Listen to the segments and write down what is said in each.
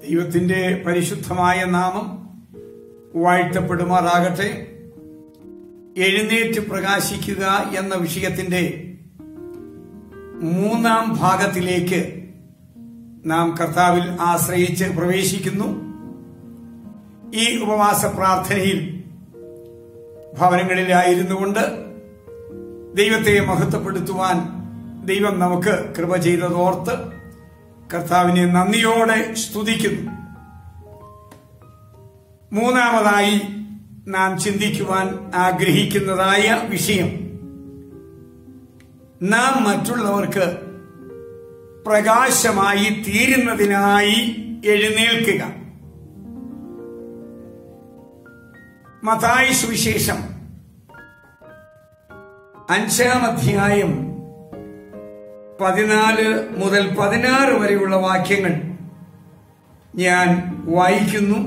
ദൈവത്തിന്റെ പരിശുദ്ധമായ നാമം വാഴ്ത്തപ്പെടുമാറാകട്ടെ എഴുന്നേറ്റ് പ്രകാശിക്കുക എന്ന വിഷയത്തിന്റെ മൂന്നാം ഭാഗത്തിലേക്ക് നാം കർത്താവിൽ ആശ്രയിച്ച് പ്രവേശിക്കുന്നു ഈ ഉപവാസ പ്രാർത്ഥനയിൽ ഭവനങ്ങളിലായിരുന്നു കൊണ്ട് ദൈവത്തെ മഹത്വപ്പെടുത്തുവാൻ ദൈവം നമുക്ക് കൃപ ചെയ്തതോർത്ത് കർത്താവിനെ നന്ദിയോടെ സ്തുതിക്കുന്നു മൂന്നാമതായി നാം ചിന്തിക്കുവാൻ ആഗ്രഹിക്കുന്നതായ വിഷയം നാം മറ്റുള്ളവർക്ക് പ്രകാശമായി തീരുന്നതിനായി എഴുന്നേൽക്കുക മതായി സുവിശേഷം അഞ്ചാം അധ്യായം പതിനാല് മുതൽ പതിനാറ് വരെയുള്ള വാക്യങ്ങൾ ഞാൻ വായിക്കുന്നു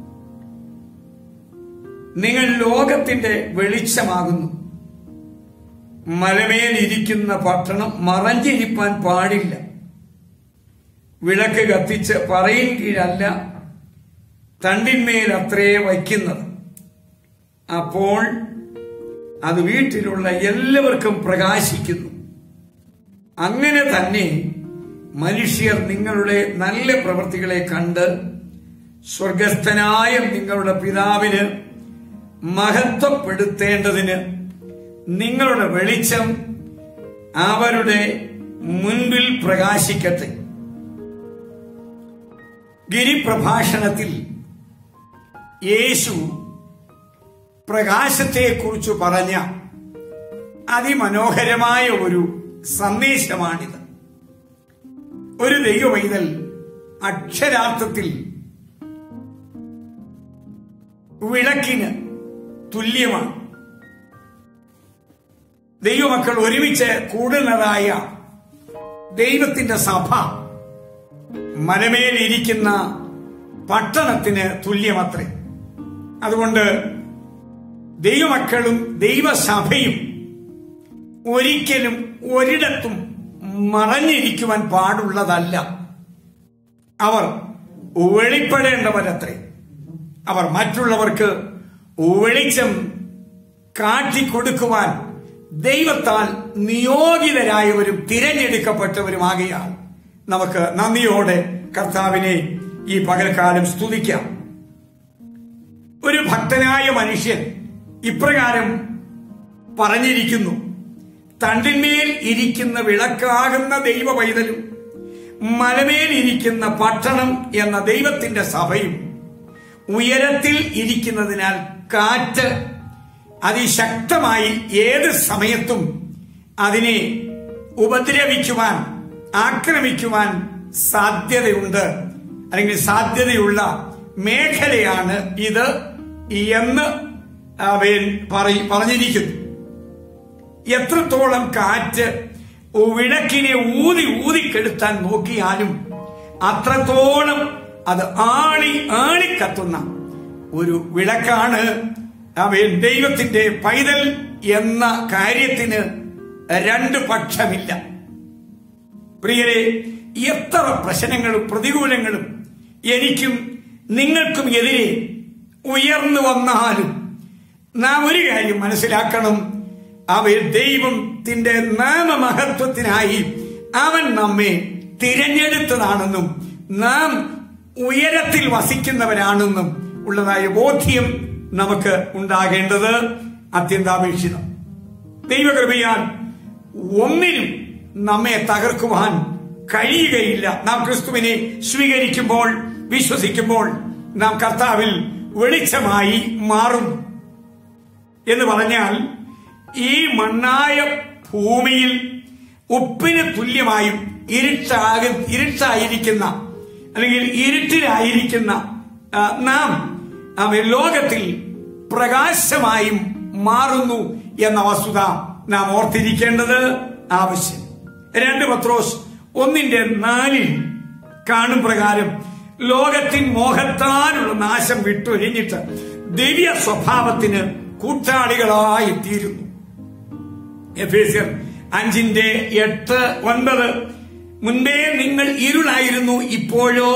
നിങ്ങൾ ലോകത്തിന്റെ വെളിച്ചമാകുന്നു മലമേലിരിക്കുന്ന പട്ടണം മറഞ്ഞിരിപ്പാൻ പാടില്ല വിളക്ക് കത്തിച്ച് പറയും കീഴല്ല തണ്ടിന്മേൽ അത്രേ വയ്ക്കുന്നത് അപ്പോൾ അത് വീട്ടിലുള്ള എല്ലാവർക്കും പ്രകാശിക്കുന്നു അങ്ങനെ തന്നെ മനുഷ്യർ നിങ്ങളുടെ നല്ല പ്രവൃത്തികളെ കണ്ട് സ്വർഗസ്ഥനായ നിങ്ങളുടെ പിതാവിന് മഹത്വപ്പെടുത്തേണ്ടതിന് നിങ്ങളുടെ വെളിച്ചം അവരുടെ മുൻപിൽ പ്രകാശിക്കട്ടെ ഗിരിപ്രഭാഷണത്തിൽ യേശു പ്രകാശത്തെക്കുറിച്ച് പറഞ്ഞ അതിമനോഹരമായ ഒരു സന്ദേശമാണിത് ഒരു ദൈവവൈതൽ അക്ഷരാർത്ഥത്തിൽ വിളക്കിന് തുല്യമാണ് ദൈവമക്കൾ ഒരുമിച്ച് കൂടുന്നതായ ദൈവത്തിന്റെ സഭ മലമേലിരിക്കുന്ന പട്ടണത്തിന് തുല്യമത്രേ അതുകൊണ്ട് ദൈവമക്കളും ദൈവസഭയും ഒരിക്കലും ഒരിടത്തും മറഞ്ഞിരിക്കുവാൻ പാടുള്ളതല്ല അവർ വെളിപ്പെടേണ്ടവരത്രേ അവർ മറ്റുള്ളവർക്ക് വെളിച്ചം കാട്ടിക്കൊടുക്കുവാൻ ദൈവത്താൽ നിയോഗിതരായവരും തിരഞ്ഞെടുക്കപ്പെട്ടവരുമാകയാൽ നമുക്ക് നന്ദിയോടെ കർത്താവിനെ ഈ പകൽക്കാലം സ്തുതിക്കാം ഒരു ഭക്തനായ മനുഷ്യൻ ഇപ്രകാരം പറഞ്ഞിരിക്കുന്നു തണ്ടിന്മേൽ ഇരിക്കുന്ന വിളക്കാകുന്ന ദൈവ പൈതലും മലമേൽ ഇരിക്കുന്ന പട്ടണം എന്ന ദൈവത്തിന്റെ സഭയും ഉയരത്തിൽ ഇരിക്കുന്നതിനാൽ കാറ്റ് അതിശക്തമായി ഏത് സമയത്തും അതിനെ ഉപദ്രവിക്കുവാൻ ആക്രമിക്കുവാൻ സാധ്യതയുണ്ട് അല്ലെങ്കിൽ സാധ്യതയുള്ള മേഖലയാണ് ഇത് എന്ന് അവൻ പറഞ്ഞിരിക്കുന്നു എത്രത്തോളം കാറ്റ് വിളക്കിനെ ഊതി ഊതിക്കെടുത്താൻ നോക്കിയാലും അത്രത്തോളം അത് ആളി ആളിക്കത്തുന്ന ഒരു വിളക്കാണ് അവൻ ദൈവത്തിന്റെ പൈതൽ എന്ന കാര്യത്തിന് രണ്ട് പക്ഷമില്ല പ്രിയരെ എത്ര പ്രശ്നങ്ങളും പ്രതികൂലങ്ങളും എനിക്കും നിങ്ങൾക്കും എതിരെ ഉയർന്നു വന്നാലും നാം ഒരു കാര്യം മനസ്സിലാക്കണം അവൻ ദൈവത്തിന്റെ നാമമഹത്വത്തിനായി അവൻ നമ്മെ തിരഞ്ഞെടുത്തതാണെന്നും നാം ഉയരത്തിൽ വസിക്കുന്നവരാണെന്നും ഉള്ളതായ ബോധ്യം നമുക്ക് ഉണ്ടാകേണ്ടത് അത്യന്താപേക്ഷിതം ദൈവകൃപയാൽ ഒന്നിനും നമ്മെ തകർക്കുവാൻ കഴിയുകയില്ല നാം ക്രിസ്തുവിനെ സ്വീകരിക്കുമ്പോൾ വിശ്വസിക്കുമ്പോൾ നാം കർത്താവിൽ വെളിച്ചമായി മാറും എന്ന് പറഞ്ഞാൽ ഈ മണ്ണായ ഭൂമിയിൽ ഉപ്പിന് തുല്യമായും ഇരുട്ടാക ഇരുട്ടായിരിക്കുന്ന അല്ലെങ്കിൽ ഇരുട്ടിലായിരിക്കുന്ന നാം ലോകത്തിൽ പ്രകാശമായും മാറുന്നു എന്ന വസ്തുത നാം ഓർത്തിരിക്കേണ്ടത് ആവശ്യം രണ്ട് പത്രോസ് ഒന്നിന്റെ നാലിൽ കാണും പ്രകാരം ലോകത്തിൻ മോഹത്താലുള്ള നാശം വിട്ടൊഴിഞ്ഞിട്ട് ദിവ്യ സ്വഭാവത്തിന് കൂട്ടാളികളായി തീരുന്നു എഫേസ്യർ അഞ്ചിന്റെ എട്ട് ഒൻപത് മുൻപേ നിങ്ങൾ ഇരുളായിരുന്നു ഇപ്പോഴോ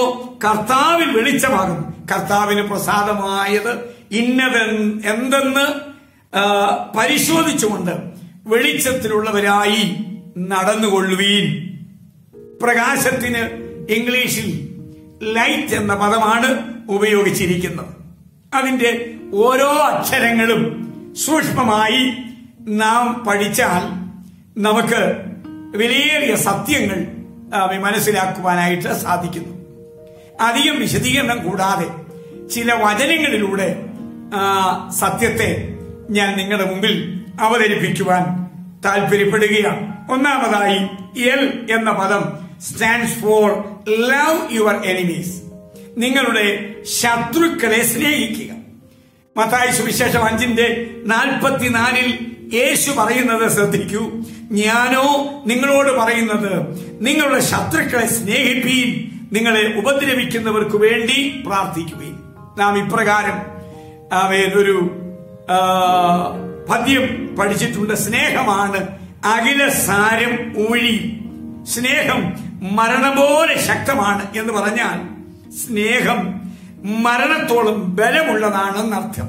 കർത്താവിൽ വെളിച്ചമാകുന്നു കർത്താവിന് പ്രസാദമായത് ഇന്നത് എന്തെന്ന് ആ, പരിശോധിച്ചുകൊണ്ട് വെളിച്ചത്തിലുള്ളവരായി നടന്നുകൊള്ളുവീൻ പ്രകാശത്തിന് ഇംഗ്ലീഷിൽ ലൈറ്റ് എന്ന പദമാണ് ഉപയോഗിച്ചിരിക്കുന്നത് അതിന്റെ ഓരോ അക്ഷരങ്ങളും സൂക്ഷ്മമായി നാം പഠിച്ചാൽ നമുക്ക് വിലയേറിയ സത്യങ്ങൾ ആ, മനസ്സിലാക്കുവാനായിട്ട് സാധിക്കുന്നു അധികം വിശദീകരണം കൂടാതെ ചില വചനങ്ങളിലൂടെ ആ, സത്യത്തെ ഞാൻ നിങ്ങളുടെ മുമ്പിൽ അവതരിപ്പിക്കുവാൻ താല്പര്യപ്പെടുകയാണ് ഒന്നാമതായി എൽ എന്ന പദം stands for love your enemies നിങ്ങളുടെ ശത്രുക്കളെ സ്നേഹിക്കുക മത്തായി സുവിശേഷം അഞ്ചിന്റെ നാൽപ്പത്തിനാലിൽ യേശു പറയുന്നത് ശ്രദ്ധിക്കൂ ഞാനോ നിങ്ങളോട് പറയുന്നത് നിങ്ങളുടെ ശത്രുക്കളെ സ്നേഹിപ്പീൻ നിങ്ങളെ ഉപദ്രവിക്കുന്നവർക്ക് വേണ്ടി പ്രാർത്ഥിക്കുവീൻ നാം ഇപ്രകാരം അവൻ ഒരു ആ, പദ്യം പഠിച്ചിട്ടുണ്ട് സ്നേഹമാണ് അഖില സാരം ഊഴി സ്നേഹം മരണം പോലെ ശക്തമാണ് എന്ന് പറഞ്ഞാൽ സ്നേഹം മരണത്തോളം ബലമുള്ളതാണെന്നർത്ഥം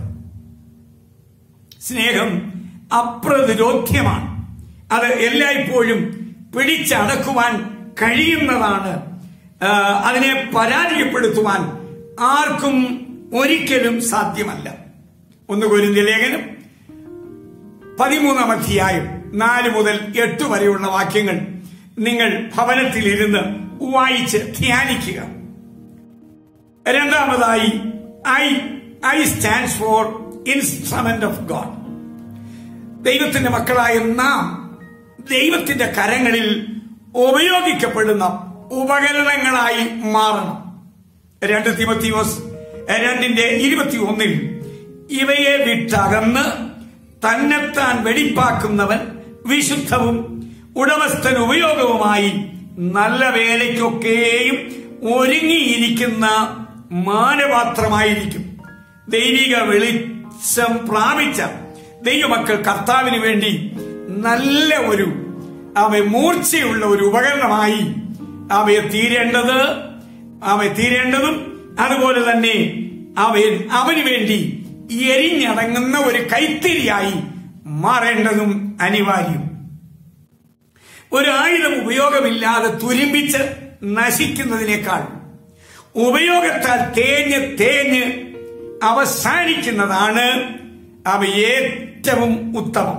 സ്നേഹം അപ്രതിരോധ്യമാണ് അത് എല്ലായ്പ്പോഴും പിടിച്ചടക്കുവാൻ കഴിയുന്നതാണ് ആ, അതിനെ പരാജയപ്പെടുത്തുവാൻ ആർക്കും ഒരിക്കലും സാധ്യമല്ല ഒന്ന് കുരുന്തി ലേഖനം പതിമൂന്നാം അധ്യായം നാല് മുതൽ എട്ട് വരെയുള്ള വാക്യങ്ങൾ നിങ്ങൾ ഭവനത്തിലിരുന്ന് വായിച്ച് ധ്യാനിക്കുക രണ്ടാമതായി I I stands for instrument of God ദൈവത്തിന്റെ മക്കളായ നാം ദൈവത്തിന്റെ കരങ്ങളിൽ ഉപയോഗിക്കപ്പെടുന്ന ഉപകരണങ്ങളായി മാറണം രണ്ട് തിമത്തിയോസ് രണ്ടിന്റെ ഇരുപത്തി ഒന്നിൽ ഇവയെ വിട്ടകന്ന് തന്നെത്താൻ വെടിപ്പാക്കുന്നവൻ വിശുദ്ധവും ഉടമസ്ഥൻ ഉപയോഗവുമായി നല്ല വേലയ്ക്കൊക്കെയും ഒരുങ്ങിയിരിക്കുന്ന മാനപാത്രമായിരിക്കും ദൈവിക വെളിച്ചം പ്രാപിച്ച ദൈവമക്കൾ കർത്താവിന് വേണ്ടി നല്ല ഒരു അവ മൂർച്ചയുള്ള ഒരു ഉപകരണമായി അവയെ തീരേണ്ടത് അവ തീരേണ്ടതും അതുപോലെ തന്നെ അവൻ അവന് വേണ്ടി എരിഞ്ഞടങ്ങുന്ന ഒരു കൈത്തിരിയായി മാറേണ്ടതും അനിവാര്യം ഒരു ആയുധം ഉപയോഗമില്ലാതെ തുരുമ്പിച്ച് നശിക്കുന്നതിനേക്കാൾ ഉപയോഗത്താൽ തേഞ്ഞ് തേഞ്ഞ് അവസാനിക്കുന്നതാണ് അവ ഏറ്റവും ഉത്തമം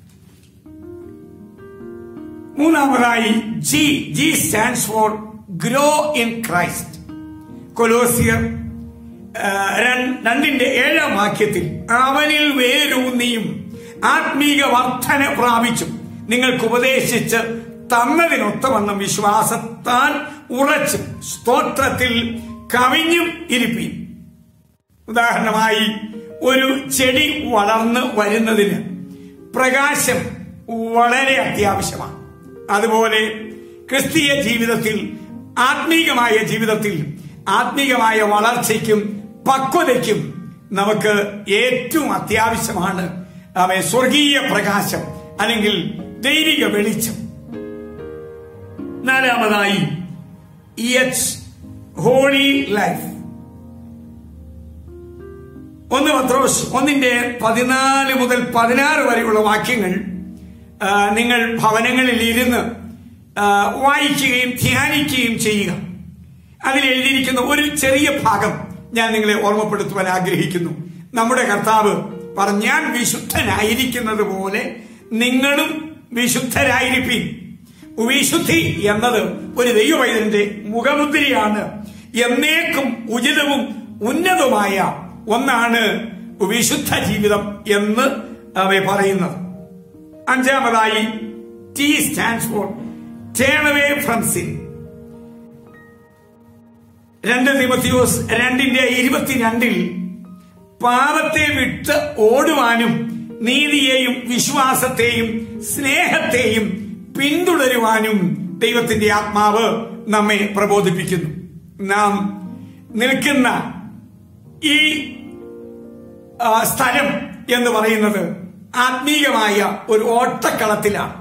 മൂന്നാമതായി G G stands for grow in Christ കൊലോസിയർ ആ, രൺ- രണ്ടിന്റെ ഏഴാം വാക്യത്തിൽ അവനിൽ വേരൂന്നിയും ആത്മീക വർധന പ്രാപിച്ചും നിങ്ങൾക്ക് ഉപദേശിച്ച് തന്നതിനൊത്തവണ്ണം വിശ്വാസത്താൽ ഉറച്ചും സ്തോത്രത്തിൽ കവിഞ്ഞും ഇരിപ്പീൻ ഉദാഹരണമായി ഒരു ചെടി വളർന്ന് വരുന്നതിന് പ്രകാശം വളരെ അത്യാവശ്യമാണ് അതുപോലെ ക്രിസ്തീയ ജീവിതത്തിൽ ആത്മീകമായ ജീവിതത്തിൽ ആത്മീകമായ വളർച്ചയ്ക്കും പക്വതയ്ക്കും നമുക്ക് ഏറ്റവും അത്യാവശ്യമാണ് അവ സ്വർഗീയ പ്രകാശം അല്ലെങ്കിൽ ദൈവിക വെളിച്ചം നാലാമതായി എച്ച് ഹോളി ലൈഫ് ഒന്ന് പത്രോസ് ഒന്നിന്റെ പതിനാല് മുതൽ പതിനാറ് വരെയുള്ള വാക്യങ്ങൾ ആ, നിങ്ങൾ ഭവനങ്ങളിൽ ഇരുന്ന് ആ, വായിക്കുകയും ധ്യാനിക്കുകയും ചെയ്യുക അതിൽ എഴുതിയിരിക്കുന്ന ഒരു ചെറിയ ഭാഗം ഞാൻ നിങ്ങളെ ഓർമ്മപ്പെടുത്തുവാൻ ആഗ്രഹിക്കുന്നു നമ്മുടെ കർത്താവ് പറഞ്ഞു ഞാൻ വിശുദ്ധനായിരിക്കുന്നത് പോലെ നിങ്ങളും വിശുദ്ധരായിരിക്കും വിശുദ്ധി എന്നത് ഒരു ദൈവവൈദ്യന്റെ മുഖമുദ്രയാണ് എന്നേക്കും ഉചിതവും ഉന്നതമായ ഒന്നാണ് വിശുദ്ധ ജീവിതം എന്ന് അവ പറയുന്നത് അഞ്ചാമതായി T stands for turn away from sin രണ്ട് തിമത്തിയോസ് രണ്ടിന്റെ ഇരുപത്തിരണ്ടിൽ പാപത്തെ വിട്ട് ഓടുവാനും നീതിയെയും വിശ്വാസത്തെയും സ്നേഹത്തെയും പിന്തുടരുവാനും ദൈവത്തിന്റെ ആത്മാവ് നമ്മെ പ്രബോധിപ്പിക്കുന്നു നാം നിൽക്കുന്ന ഈ ആ, സ്ഥലം എന്ന് പറയുന്നത് ആത്മീയമായ ഒരു ഓട്ടക്കളത്തിലാണ്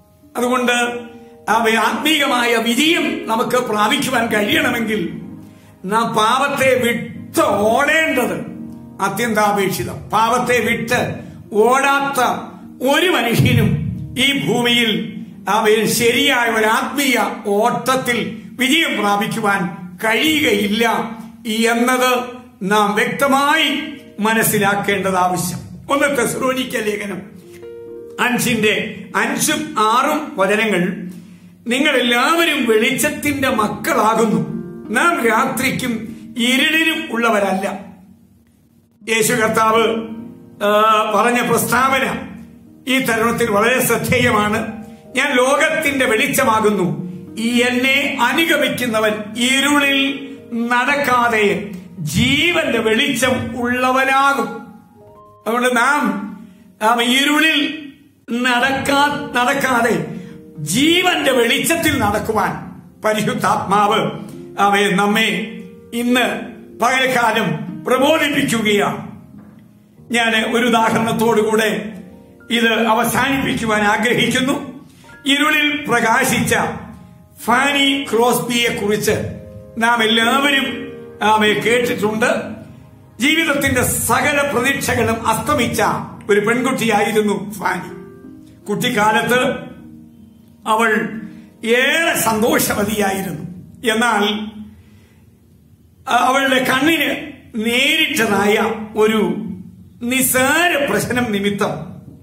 അതുകൊണ്ട് അവ ആത്മീയമായ വിജയം നമുക്ക് പ്രാപിക്കുവാൻ കഴിയണമെങ്കിൽ നാം പാപത്തെ വിട്ട് ഓടേണ്ടത് അത്യന്താപേക്ഷിതം പാപത്തെ വിട്ട് ഓടാത്ത ഒരു മനുഷ്യനും ഈ ഭൂമിയിൽ അവയിൽ ശരിയായ ഒരു ആത്മീയ ഓട്ടത്തിൽ വിജയം പ്രാപിക്കുവാൻ കഴിയുകയില്ല എന്നത് നാം വ്യക്തമായി മനസ്സിലാക്കേണ്ടത് ആവശ്യം ഒന്ന് തെസ്രോനിക്ക ലേഖനം അഞ്ചിന്റെ അഞ്ചും ആറും വചനങ്ങൾ നിങ്ങൾ എല്ലാവരും വെളിച്ചത്തിന്റെ മക്കളാകുന്നു നാം രാത്രിക്കും ഇരുളിനും ഉള്ളവരല്ല യേശു കർത്താവ് ആ, പറഞ്ഞ പ്രസ്താവന ഈ തരുണത്തിൽ വളരെ ശ്രദ്ധേയമാണ് ഞാൻ ലോകത്തിന്റെ വെളിച്ചമാകുന്നു ഈ എന്നെ അനുഗമിക്കുന്നവൻ ഇരുളിൽ നടക്കാതെ ജീവന്റെ വെളിച്ചം ഉള്ളവനാകും അതുകൊണ്ട് നാം നാം ഇരുളിൽ നടക്കാ നടക്കാതെ ജീവന്റെ വെളിച്ചത്തിൽ നടക്കുവാൻ പരിശുദ്ധാത്മാവ് അവയെ നമ്മെ ഇന്ന് പകൽക്കാലം പ്രബോധിപ്പിക്കുകയാണ് ഞാൻ ഒരു ഉദാഹരണത്തോടുകൂടെ ഇത് അവസാനിപ്പിക്കുവാൻ ആഗ്രഹിക്കുന്നു ഇരുളിൽ പ്രകാശിച്ച ഫാനി ക്രോസ്ബിയെ കുറിച്ച് നാം എല്ലാവരും ആമെ കേട്ടിട്ടുണ്ട് ജീവിതത്തിന്റെ സകല പ്രതീക്ഷകളും അസ്തമിച്ച ഒരു പെൺകുട്ടിയായിരുന്നു ഫാനി കുട്ടിക്കാലത്ത് അവൾ ഏറെ സന്തോഷവതിയായിരുന്നു എന്നാൽ അവളുടെ കണ്ണിന് നേരിട്ടതായ ഒരു നിസാര പ്രശ്നം നിമിത്തം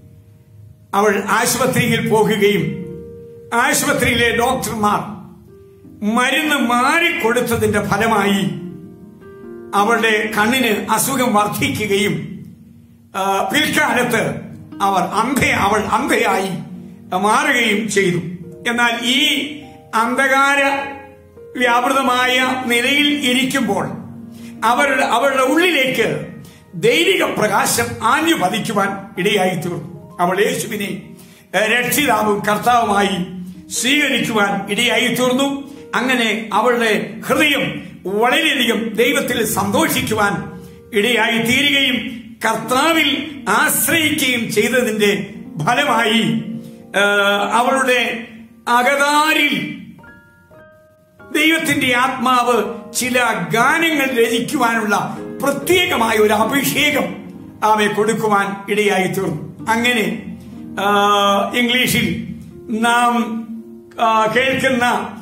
അവൾ ആശുപത്രിയിൽ പോകുകയും ആശുപത്രിയിലെ ഡോക്ടർമാർ മരുന്ന് മാറിക്കൊടുത്തതിന്റെ ഫലമായി അവളുടെ കണ്ണിന് അസുഖം വർദ്ധിക്കുകയും ആ, പിൽക്കാലത്ത് അവർ അന്ധ അവൾ അന്ധയായി മാറുകയും ചെയ്തു എന്നാൽ ഈ അന്ധകാര വ്യാപൃതമായ നിലയിൽ ഇരിക്കുമ്പോൾ അവരുടെ അവളുടെ ഉള്ളിലേക്ക് ദൈവിക പ്രകാശം ആഞ്ഞു പതിക്കുവാൻ ഇടയായി തീർന്നു അവൾ യേശുവിനെ ഏഹ്, രക്ഷിതാവും കർത്താവുമായി സ്വീകരിക്കുവാൻ ഇടയായി തീർന്നു അങ്ങനെ അവളുടെ ഹൃദയം വളരെയധികം ദൈവത്തിൽ സന്തോഷിക്കുവാൻ ഇടയായി തീരുകയും കർത്താവിൽ ആശ്രയിക്കുകയും ചെയ്തതിന്റെ ഫലമായി ഏഹ്, അവളുടെ അകതാരിൽ ദൈവത്തിന്റെ ആത്മാവ് ചില ഗാനങ്ങൾ രചിക്കുവാനുള്ള പ്രത്യേകമായ ഒരു അഭിഷേകം അവയെ കൊടുക്കുവാൻ ഇടയായി തീർന്നു അങ്ങനെ ആ, ഇംഗ്ലീഷിൽ നാം ആ, കേൾക്കുന്ന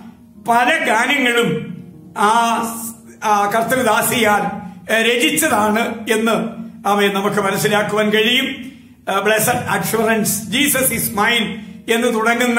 പല ഗാനങ്ങളും ആ ആ കർത്തൃദാസിയാൽ ഏ, രചിച്ചതാണ് എന്ന് അവയെ നമുക്ക് മനസ്സിലാക്കുവാൻ കഴിയും blessed assurance Jesus is mine എന്ന് തുടങ്ങുന്ന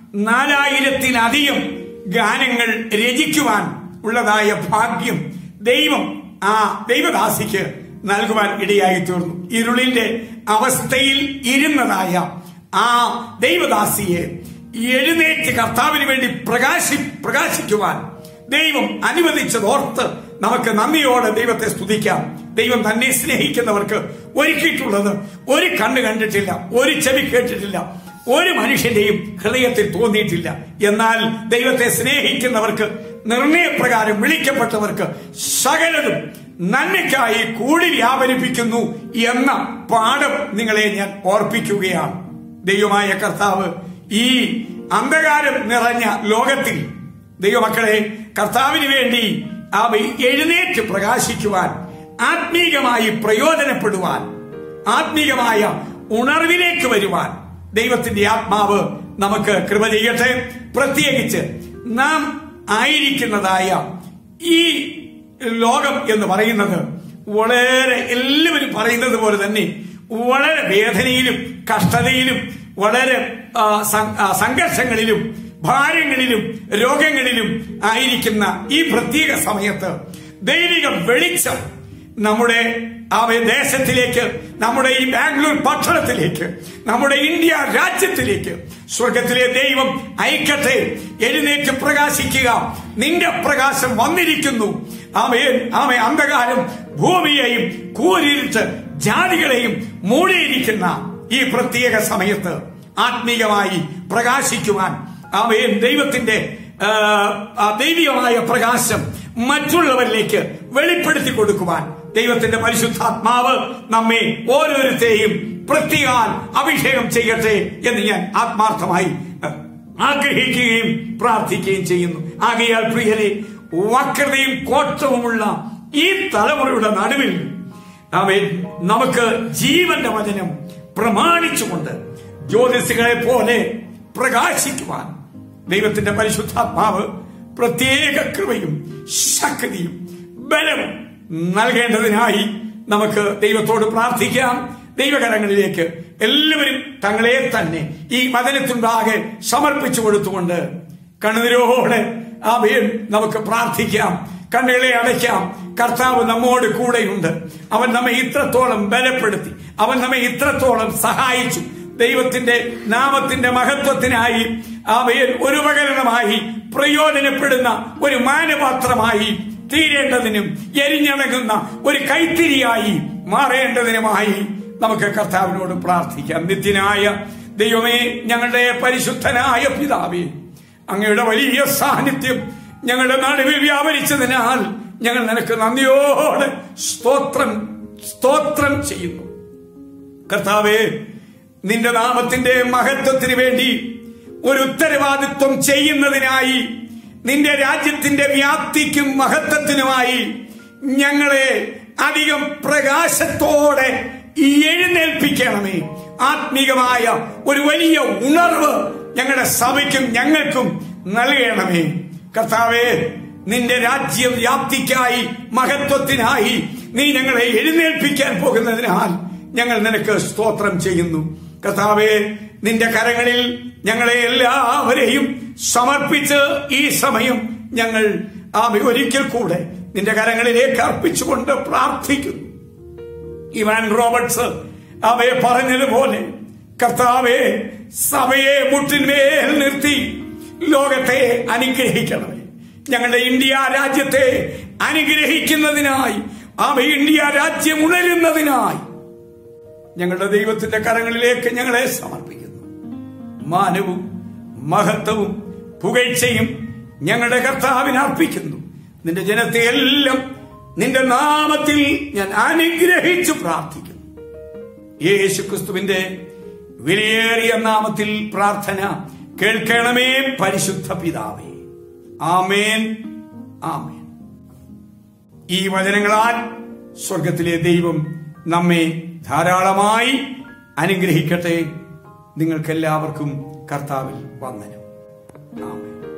നാലായിരത്തിലധികം ഗാനങ്ങൾ രചിക്കുവാൻ ഉള്ളതായ ഭാഗ്യം ദൈവം ആ ദൈവദാസിക്ക് നൽകുവാൻ ഇടയായി തീർന്നു ഇരുളിന്റെ അവസ്ഥയിൽ ഇരുന്നതായ ആ ദൈവദാസിയെ എഴുന്നേറ്റ് കർത്താവിന് വേണ്ടി പ്രകാശി പ്രകാശിക്കുവാൻ ദൈവം അനുവദിച്ചതോർത്ത് നമുക്ക് നന്ദിയോടെ ദൈവത്തെ സ്തുതിക്കാം ദൈവം തന്നെ സ്നേഹിക്കുന്നവർക്ക് ഒരുക്കിയിട്ടുള്ളത് ഒരു കണ്ണ് കണ്ടിട്ടില്ല ഒരു ചെവി കേട്ടിട്ടില്ല ഒരു മനുഷ്യന്റെയും ഹൃദയത്തിൽ തോന്നിയിട്ടില്ല എന്നാൽ ദൈവത്തെ സ്നേഹിക്കുന്നവർക്ക് നിർണയപ്രകാരം വിളിക്കപ്പെട്ടവർക്ക് സകലതും നന്മയ്ക്കായി കൂടി വ്യാപരിപ്പിക്കുന്നു എന്ന പാഠം നിങ്ങളെ ഞാൻ ഓർപ്പിക്കുകയാണ് ദൈവമായ കർത്താവ് ഈ അന്ധകാരം നിറഞ്ഞ ലോകത്തിൽ ദൈവമക്കളെ കർത്താവിന് വേണ്ടി അവ എഴുന്നേറ്റ് പ്രകാശിക്കുവാൻ ആത്മീകമായി പ്രയോജനപ്പെടുവാൻ ആത്മീകമായ ഉണർവിലേക്ക് വരുവാൻ ദൈവത്തിന്റെ ആത്മാവ് നമുക്ക് കൃപ ചെയ്യട്ടെ പ്രത്യേകിച്ച് നാം ആയിരിക്കുന്നതായ ഈ ലോകം എന്ന് പറയുന്നത് വളരെ എല്ലാവരും പറയുന്നത് പോലെ തന്നെ വളരെ വേദനയിലും കഷ്ടതയിലും വളരെ ആ, സം- ആ, സംഘർഷങ്ങളിലും ഭാരങ്ങളിലും രോഗങ്ങളിലും ആയിരിക്കുന്ന ഈ പ്രത്യേക സമയത്ത് ദൈവിക വെളിച്ചം നമ്മുടെ ആ ദേശത്തിലേക്ക് നമ്മുടെ ഈ ബാംഗ്ലൂർ പട്ടണത്തിലേക്ക് നമ്മുടെ ഇന്ത്യ രാജ്യത്തിലേക്ക് സ്വർഗത്തിലെ ദൈവം അയക്കട്ടെ എഴുന്നേറ്റ് പ്രകാശിക്കുക നിന്റെ പ്രകാശം വന്നിരിക്കുന്നു ആമേ ആമേ അന്ധകാരം ഭൂമിയെയും കൂരിരുട്ട് ജാതികളെയും മൂടിയിരിക്കുന്ന ഈ പ്രത്യേക സമയത്ത് ആത്മീയമായി പ്രകാശിക്കുവാൻ ആമേൻ ദൈവത്തിന്റെ ആ, ആ ദൈവികമായ പ്രകാശം മറ്റുള്ളവരിലേക്ക് വെളിപ്പെടുത്തി കൊടുക്കുവാൻ ദൈവത്തിന്റെ പരിശുദ്ധാത്മാവ് നമ്മെ ഓരോരുത്തരെയും പ്രത്യേകാൽ അഭിഷേകം ചെയ്യട്ടെ എന്ന് ഞാൻ ആത്മാർത്ഥമായി അഹ്, ആഗ്രഹിക്കുകയും പ്രാർത്ഥിക്കുകയും ചെയ്യുന്നു ആകയാൽ പ്രിയരെ വക്രതയും കോട്ടവുമുള്ള ഈ തലമുറയുടെ നടുവിൽ അവൻ നമുക്ക് ജീവന്റെ വചനം പ്രമാണിച്ചുകൊണ്ട് ജ്യോതിസുകളെ പോലെ പ്രകാശിക്കുവാൻ ദൈവത്തിന്റെ പരിശുദ്ധാത്മാവ് പ്രത്യേക കൃപയും ശക്തിയും ബലവും നൽകേണ്ടതിനായി നമുക്ക് ദൈവത്തോട് പ്രാർത്ഥിക്കാം ദൈവകരങ്ങളിലേക്ക് എല്ലാവരും തങ്ങളെ തന്നെ ഈ വചനത്തിനുണ്ടാകെ സമർപ്പിച്ചു കൊടുത്തുകൊണ്ട് കണ്ണുതിരോടെ അവയിൽ നമുക്ക് പ്രാർത്ഥിക്കാം കണ്ണുകളെ അടയ്ക്കാം കർത്താവ് നമ്മോട് കൂടെയുണ്ട് അവൻ നമ്മെ ഇത്രത്തോളം ബലപ്പെടുത്തി അവൻ നമ്മെ ഇത്രത്തോളം സഹായിച്ചു ദൈവത്തിന്റെ നാമത്തിന്റെ മഹത്വത്തിനായി അവയിൽ ഒരു ഉപകരണമായി പ്രയോജനപ്പെടുന്ന ഒരു മാനപാത്രമായി തീരേണ്ടതിനും എരിഞ്ഞടങ്ങുന്ന ഒരു കൈത്തിരിയായി മാറേണ്ടതിനുമായി നമുക്ക് കർത്താവിനോട് പ്രാർത്ഥിക്കാം നിത്യനായ ദൈവമേ ഞങ്ങളുടെ പരിശുദ്ധനായ പിതാവേ അങ്ങയുടെ വലിയ സാന്നിധ്യം ഞങ്ങളുടെ നടുവിൽ വ്യാപരിച്ചതിനാൽ ഞങ്ങൾ നിനക്ക് നന്ദിയോടെ സ്തോത്രം സ്തോത്രം ചെയ്യുന്നു കർത്താവേ നിന്റെ നാമത്തിന്റെ മഹത്വത്തിന് വേണ്ടി ഒരു ഉത്തരവാദിത്വം ചെയ്യുന്നതിനായി നിന്റെ രാജ്യത്തിന്റെ വ്യാപ്തിക്കും മഹത്വത്തിനുമായി ഞങ്ങളെ അധികം പ്രകാശത്തോടെ എഴുന്നേൽപ്പിക്കണമേ ആത്മീകമായ ഒരു വലിയ ഉണർവ് ഞങ്ങളുടെ സഭയ്ക്കും ഞങ്ങൾക്കും നൽകണമേ കർത്താവേ നിന്റെ രാജ്യ വ്യാപ്തിക്കായി മഹത്വത്തിനായി നീ ഞങ്ങളെ എഴുന്നേൽപ്പിക്കാൻ പോകുന്നതിനാൽ ഞങ്ങൾ നിനക്ക് സ്തോത്രം ചെയ്യുന്നു കർത്താവേ നിന്റെ കരങ്ങളിൽ ഞങ്ങളെ എല്ലാവരെയും സമർപ്പിച്ച് ഈ സമയം ഞങ്ങൾ ആ ഒരിക്കൽ കൂടെ നിന്റെ കരങ്ങളിലേക്ക് അർപ്പിച്ചുകൊണ്ട് പ്രാർത്ഥിക്കുന്നു ഇവാൻ റോബർട്സ് അവയെ പറഞ്ഞതുപോലെ കർത്താവെ സഭയെ മുട്ടിന്മേൽ നിർത്തി ലോകത്തെ അനുഗ്രഹിക്കണമേ ഞങ്ങളുടെ ഇന്ത്യ രാജ്യത്തെ അനുഗ്രഹിക്കുന്നതിനായി അവ ഇന്ത്യ രാജ്യം ഉണരുന്നതിനായി ഞങ്ങളുടെ ദൈവത്തിന്റെ കരങ്ങളിലേക്ക് ഞങ്ങളെ സമർപ്പിക്കുന്നു മാനവും മഹത്വവും പുകഴ്ചയും ഞങ്ങളുടെ കർത്താവിന് അർപ്പിക്കുന്നു നിന്റെ ജനത്തെ എല്ലാം നിന്റെ നാമത്തിൽ ഞാൻ അനുഗ്രഹിച്ചു പ്രാർത്ഥിക്കുന്നു യേശു ക്രിസ്തുവിന്റെ വിലയേറിയ നാമത്തിൽ പ്രാർത്ഥന കേൾക്കണമേ പരിശുദ്ധ പിതാവേ ആമേൻ ആമേൻ ഈ വചനങ്ങളാൽ സ്വർഗത്തിലെ ദൈവം നമ്മെ ധാരാളമായി അനുഗ്രഹിക്കട്ടെ നിങ്ങൾക്കെല്ലാവർക്കും കർത്താവിൽ വന്ദനം ആമേൻ